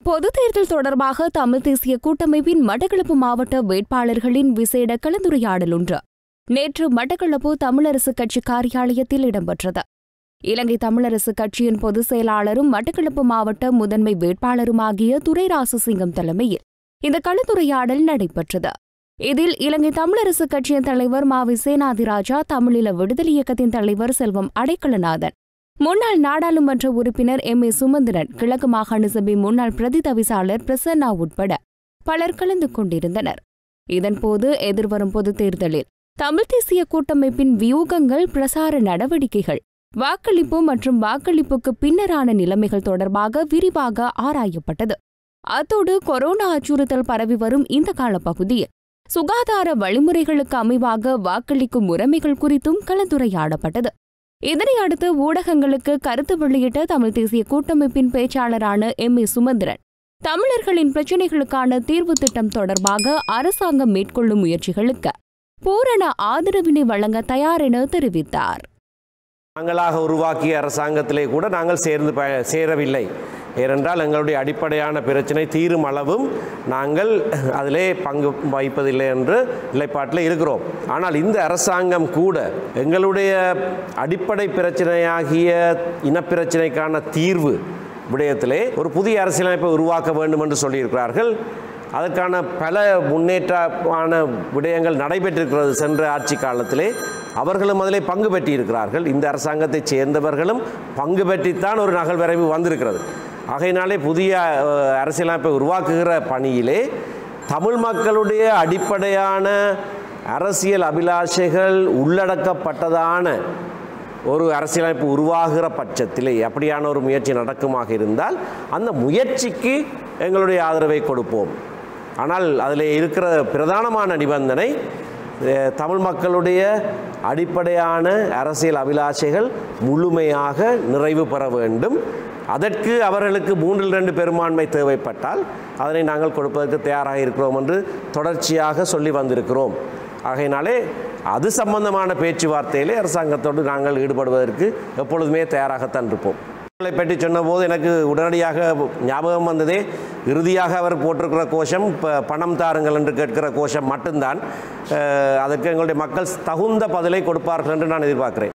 பொது தேர்தல் தொடர்பாக தமிழ் தேசிய கூட்டமைப்பின் மட்டக்களப்பு மாவட்ட வேட்பாளர்களின் விசேட கலந்துரையாடல் ஒன்று நேற்று மட்டக்களப்பு தமிழரசு கட்சி காரியாலயத்தில் இடம்பெற்றது இலங்கை தமிழரசு கட்சியின் பொதுச் செயலாளரும் மட்டக்களப்பு மாவட்ட முதன்மை வேட்பாளருமாகிய துரை ராசசிங்கம் தலைமையில் இந்த கலந்துரையாடல் நடைபெற்றது இதில் இலங்கை தமிழரசு கட்சியின் தலைவர் மாவி சேனாதிராஜா தமிழீழ விடுதலை இயக்கத்தின் தலைவர் செல்வம் அடைக்கலநாதன் முன்னாள் நாடாளுமன்ற உறுப்பினர் எம் ஏ சுமந்திரன் கிழக்கு மாகாண சபை முன்னாள் பிரதி தவிசாளர் பிரசன்னா உட்பட பலர் கலந்து கொண்டிருந்தனர் இதன்போது எதிர்வரும் பொதுத் தேர்தலில் தமிழ் தேசிய கூட்டமைப்பின் வியூகங்கள் பிரசார நடவடிக்கைகள் வாக்களிப்பு மற்றும் வாக்களிப்புக்கு பின்னரான நிலைமைகள் தொடர்பாக விரிவாக ஆராயப்பட்டது அத்தோடு கொரோனா அச்சுறுத்தல் பரவி வரும் இந்த காலப்பகுதியில் சுகாதார வழிமுறைகளுக்கு அமைவாக வாக்களிக்கும் முறைமைகள் குறித்தும் கலந்துரையாடப்பட்டது இதனை அடுத்து ஊடகங்களுக்கு கருத்து வெளியிட்ட தமிழ் தேசிய கூட்டமைப்பின் பேச்சாளரான எம் ஏ சுமந்திரன் தமிழர்களின் பிரச்சினைகளுக்கான தீர்வு திட்டம் தொடர்பாக அரசாங்கம் மேற்கொள்ளும் முயற்சிகளுக்கு பூரண ஆதரவினை வழங்க தயார் என தெரிவித்தார் நாங்களாக உருவாக்கிய அரசாங்கத்திலே கூட நாங்கள் சேர்ந்து ப சேரவில்லை ஏனென்றால் எங்களுடைய அடிப்படையான பிரச்சனை தீரும் அளவும் நாங்கள் அதிலே பங்கு வகிப்பதில்லை என்று நிலைப்பாட்டில் இருக்கிறோம் ஆனால் இந்த அரசாங்கம் கூட எங்களுடைய அடிப்படை பிரச்சனையாகிய இனப்பிரச்சனைக்கான தீர்வு விடயத்திலே ஒரு புதிய அரசியலமைப்பை உருவாக்க வேண்டும் என்று சொல்லியிருக்கிறார்கள் அதற்கான பல முன்னேற்றமான விடயங்கள் நடைபெற்றிருக்கிறது சென்ற ஆட்சி காலத்திலே அவர்களும் அதிலே பங்கு பெற்றிருக்கிறார்கள் இந்த அரசாங்கத்தைச் சேர்ந்தவர்களும் பங்கு பெற்றித்தான் ஒரு நகல் வரைவு வந்திருக்கிறது ஆகையினாலே புதிய அஹ், அரசியலமைப்பை உருவாக்குகிற பணியிலே தமிழ் மக்களுடைய அடிப்படையான அரசியல் அபிலாஷைகள் உள்ளடக்கப்பட்டதான ஒரு அரசியலமைப்பு உருவாகிற பட்சத்திலே அப்படியான ஒரு முயற்சி நடக்குமாக இருந்தால் அந்த முயற்சிக்கு எங்களுடைய ஆதரவை கொடுப்போம் ஆனால் அதில் இருக்கிற பிரதானமான நிபந்தனை அஹ், தமிழ் மக்களுடைய அடிப்படையான அரசியல் அபிலாஷைகள் முழுமையாக நிறைவு பெற வேண்டும் அதற்கு அவர்களுக்கு மூன்றில் ரெண்டு பெரும்பான்மை தேவைப்பட்டால் அதனை நாங்கள் கொடுப்பதற்கு தயாராக இருக்கிறோம் என்று தொடர்ச்சியாக சொல்லி வந்திருக்கிறோம் ஆகையினாலே அது சம்பந்தமான பேச்சுவார்த்தையிலே அரசாங்கத்தோடு நாங்கள் ஈடுபடுவதற்கு எப்பொழுதுமே தயாராகத்தான் இருப்போம் இதை பற்றி சொன்னபோது எனக்கு உடனடியாக ஞாபகம் வந்ததே இறுதியாக அவர் போட்டிருக்கிற கோஷம் ப- பணம் தாருங்கள் என்று கேட்கிற கோஷம் மட்டும்தான் அஹ், அதற்கு எங்களுடைய மக்கள் தகுந்த பதிலை கொடுப்பார்கள் என்று நான் எதிர்பார்க்கிறேன்